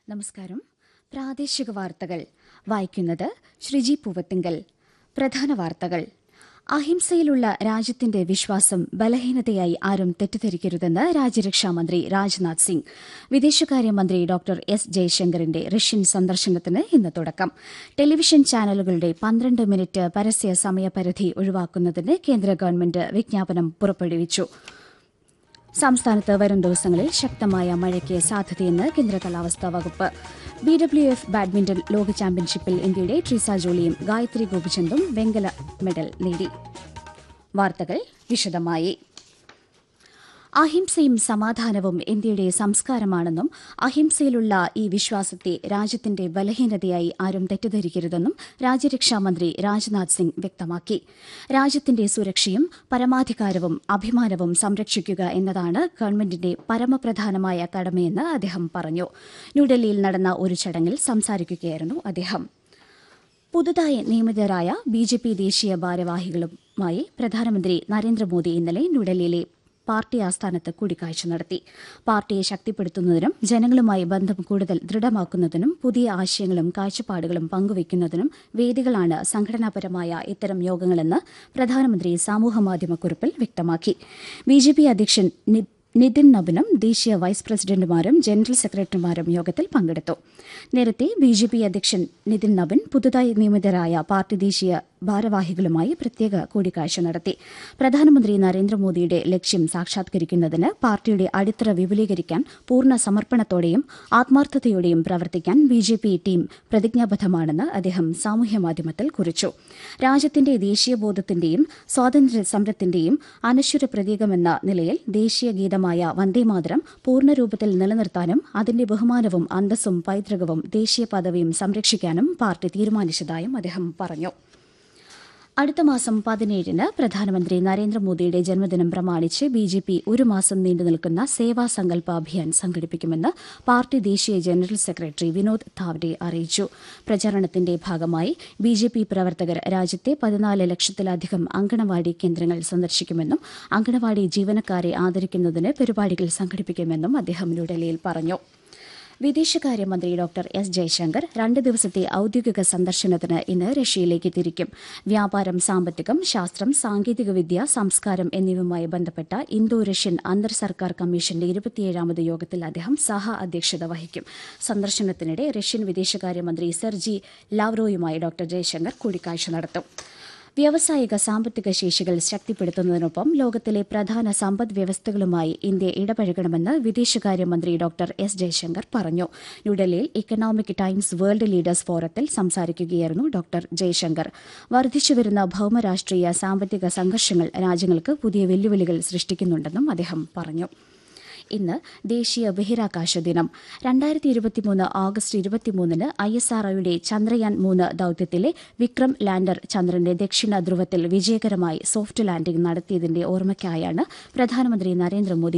നമസ്കാരം പ്രാദേശിക വാർത്തകൾ വായിക്കുന്നത് ശ്രീജി പൂവത്തിങ്കൽ പ്രധാന വാർത്തകൾ അഹിംസയിലുള്ള രാജ്യത്തിന്റെ വിശ്വാസം ബലഹീനതയായി ആരും തെറ്റിദ്ധരിക്കരുതെന്ന് രാജ്യരക്ഷാമന്ത്രി രാജ്നാഥ് സിംഗ് വിദേശകാര്യമന്ത്രി ഡോക്ടർ എസ് ജയശങ്കറിന്റെ റഷ്യൻ സന്ദർശനത്തിന് ഇന്ന് തുടക്കം ടെലിവിഷൻ ചാനലുകളുടെ പന്ത്രണ്ട് മിനിറ്റ് പരസ്യ സമയപരിധി ഒഴിവാക്കുന്നതിന് കേന്ദ്ര ഗവൺമെന്റ് വിജ്ഞാപനം പുറപ്പെടുവിച്ചു സംസ്ഥാനത്ത് വരും ദിവസങ്ങളിൽ ശക്തമായ മഴയ്ക്ക് സാധ്യതയെന്ന് കേന്ദ്ര കാലാവസ്ഥാ വകുപ്പ് ബി ഡബ്ല്യു എഫ് ബാഡ്മിന്റൺ ലോക ചാമ്പ്യൻഷിപ്പിൽ ഇന്ത്യയുടെ ട്രീസ ജോളിയും ഗായത്രി ഗോപിചന്ദും വെങ്കല മെഡൽ നേടി വാർത്തകൾ വിശദമായി അഹിംസയും സമാധാനവും ഇന്ത്യയുടെ സംസ്കാരമാണെന്നും അഹിംസയിലുള്ള ഈ വിശ്വാസത്തെ രാജ്യത്തിന്റെ ബലഹീനതയായി ആരും തെറ്റിദ്ധരിക്കരുതെന്നും രാജ്യരക്ഷാമന്ത്രി രാജ്നാഥ് സിംഗ് വ്യക്തമാക്കി രാജ്യത്തിന്റെ സുരക്ഷയും പരമാധികാരവും അഭിമാനവും സംരക്ഷിക്കുക എന്നതാണ് ഗവൺമെന്റിന്റെ പരമപ്രധാനമായ കടമയെന്ന് അദ്ദേഹം പറഞ്ഞു ന്യൂഡൽഹിയിൽ നടന്ന ഒരു ചടങ്ങിൽ സംസാരിക്കുകയായിരുന്നു അദ്ദേഹം പുതുതായി നിയമിതരായ ബി ജെ പി ദേശീയ ഭാരവാഹികളുമായി പ്രധാനമന്ത്രി നരേന്ദ്രമോദി ഇന്നലെ ന്യൂഡൽഹിയിലെ പാർട്ടി ആസ്ഥാനത്ത് കൂടിക്കാഴ്ച നടത്തി പാർട്ടിയെ ശക്തിപ്പെടുത്തുന്നതിനും ജനങ്ങളുമായി ബന്ധം കൂടുതൽ ദൃഢമാക്കുന്നതിനും പുതിയ ആശയങ്ങളും കാഴ്ചപ്പാടുകളും പങ്കുവയ്ക്കുന്നതിനും വേദികളാണ് സംഘടനാപരമായ ഇത്തരം യോഗങ്ങളെന്ന് പ്രധാനമന്ത്രി സാമൂഹ്യമാധ്യമക്കുറിപ്പിൽ വ്യക്തമാക്കി ബി ജെ പി അധ്യക്ഷൻ നി- നിതിൻ നബിനും ദേശീയ വൈസ് പ്രസിഡന്റുമാരും ജനറൽ സെക്രട്ടറിമാരും യോഗത്തിൽ പങ്കെടുത്തു നേരത്തെ ബി ജെ പി അധ്യക്ഷൻ നിതിൻ നബിൻ പുതുതായി നിയമിതരായ പാർട്ടി ദേശീയ ഭാരവാഹികളുമായി പ്രത്യേക കൂടിക്കാഴ്ച നടത്തി പ്രധാനമന്ത്രി നരേന്ദ്രമോദിയുടെ ലക്ഷ്യം സാക്ഷാത്കരിക്കുന്നതിന് പാർട്ടിയുടെ അടിത്തറ വിപുലീകരിക്കാൻ പൂർണ്ണ സമർപ്പണത്തോടെയും ആത്മാർത്ഥതയോടെയും പ്രവർത്തിക്കാൻ ബി ജെ പി ടീം പ്രതിജ്ഞാബദ്ധമാണെന്ന് അദ്ദേഹം സാമൂഹ്യമാധ്യമത്തിൽ കുറിച്ചു രാജ്യത്തിന്റെ ദേശീയബോധത്തിന്റെയും സ്വാതന്ത്ര്യ സമരത്തിന്റെയും അനശ്വര പ്രതീകമെന്ന നിലയിൽ ദേശീയ ഗീതമായ വന്ദേമാതരം പൂർണ്ണരൂപത്തിൽ നിലനിർത്താനും അതിന്റെ ബഹുമാനവും അന്തസ്സും പൈതൃകവും ദേശീയ പദവിയും സംരക്ഷിക്കാനും പാർട്ടി തീരുമാനിച്ചതായും അദ്ദേഹം പറഞ്ഞു അടുത്ത മാസം പതിനേഴിന് പ്രധാനമന്ത്രി നരേന്ദ്രമോദിയുടെ ജന്മദിനം പ്രമാണിച്ച് ബി ജെ പി ഒരു മാസം നീണ്ടുനിൽക്കുന്ന സേവാ സങ്കല്പ അഭിയാൻ സംഘടിപ്പിക്കുമെന്ന് പാർട്ടി ദേശീയ ജനറൽ സെക്രട്ടറി വിനോദ് താവ്ഡെ അറിയിച്ചു പ്രചാരണത്തിന്റെ ഭാഗമായി ബി ജെ പി പ്രവർത്തകർ രാജ്യത്തെ പതിനാല് ലക്ഷത്തിലധികം അങ്കണവാടി കേന്ദ്രങ്ങൾ സന്ദർശിക്കുമെന്നും അങ്കണവാടി ജീവനക്കാരെ ആദരിക്കുന്നതിന് പരിപാടികൾ സംഘടിപ്പിക്കുമെന്നും അദ്ദേഹം ന്യൂഡൽഹിയിൽ പറഞ്ഞു വിദേശകാര്യമന്ത്രി ഡോക്ടർ എസ് ജയശങ്കർ രണ്ട് ദിവസത്തെ ഔദ്യോഗിക സന്ദർശനത്തിന് ഇന്ന് റഷ്യയിലേക്ക് തിരിക്കും വ്യാപാരം സാമ്പത്തികം ശാസ്ത്രം സാങ്കേതികവിദ്യ സംസ്കാരം എന്നിവയുമായി ബന്ധപ്പെട്ട ഇന്തോ റഷ്യൻ അന്തർ സർക്കാർ കമ്മീഷന്റെ ഇരുപത്തിയേഴാമത് യോഗത്തിൽ അദ്ദേഹം സഹ അധ്യക്ഷത വഹിക്കും സന്ദർശനത്തിനിടെ റഷ്യൻ വിദേശകാര്യമന്ത്രി സെർജി ലാവ്റോയുമായി ഡോക്ടർ ജയശങ്കർ കൂടിക്കാഴ്ച നടത്തും വ്യാവസായിക സാമ്പത്തിക ശേഷികൾ ശക്തിപ്പെടുത്തുന്നതിനൊപ്പം ലോകത്തിലെ പ്രധാന സമ്പദ് വ്യവസ്ഥകളുമായി ഇന്ത്യ ഇടപഴകണമെന്ന് വിദേശകാര്യമന്ത്രി ഡോക്ടർ എസ് ജയശങ്കർ പറഞ്ഞു ന്യൂഡൽഹിയിൽ ഇക്കണോമിക് ടൈംസ് വേൾഡ് ലീഡേഴ്സ് ഫോറത്തിൽ സംസാരിക്കുകയായിരുന്നു ഡോക്ടർ ജയശങ്കർ വർദ്ധിച്ചുവരുന്ന ഭൌമരാഷ്ട്രീയ സാമ്പത്തിക സംഘർഷങ്ങൾ രാജ്യങ്ങൾക്ക് പുതിയ വെല്ലുവിളികൾ സൃഷ്ടിക്കുന്നുണ്ടെന്നും അദ്ദേഹം പറഞ്ഞു ഇന്ന് ദേശീയ ബഹിരാകാശ ദിനം രണ്ടായിരത്തി ഇരുപത്തിമൂന്ന് ഓഗസ്റ്റ് ഇരുപത്തിമൂന്നിന് ഐ എസ് ആർഒയുടെ ചന്ദ്രയാൻ മൂന്ന് ദൌത്യത്തിലെ വിക്രം ലാൻഡർ ചന്ദ്രന്റെ ദക്ഷിണ ധ്രുവത്തിൽ വിജയകരമായി സോഫ്റ്റ് ലാൻഡിംഗ് നടത്തിയതിന്റെ ഓർമ്മയ്ക്കായാണ് പ്രധാനമന്ത്രി നരേന്ദ്രമോദി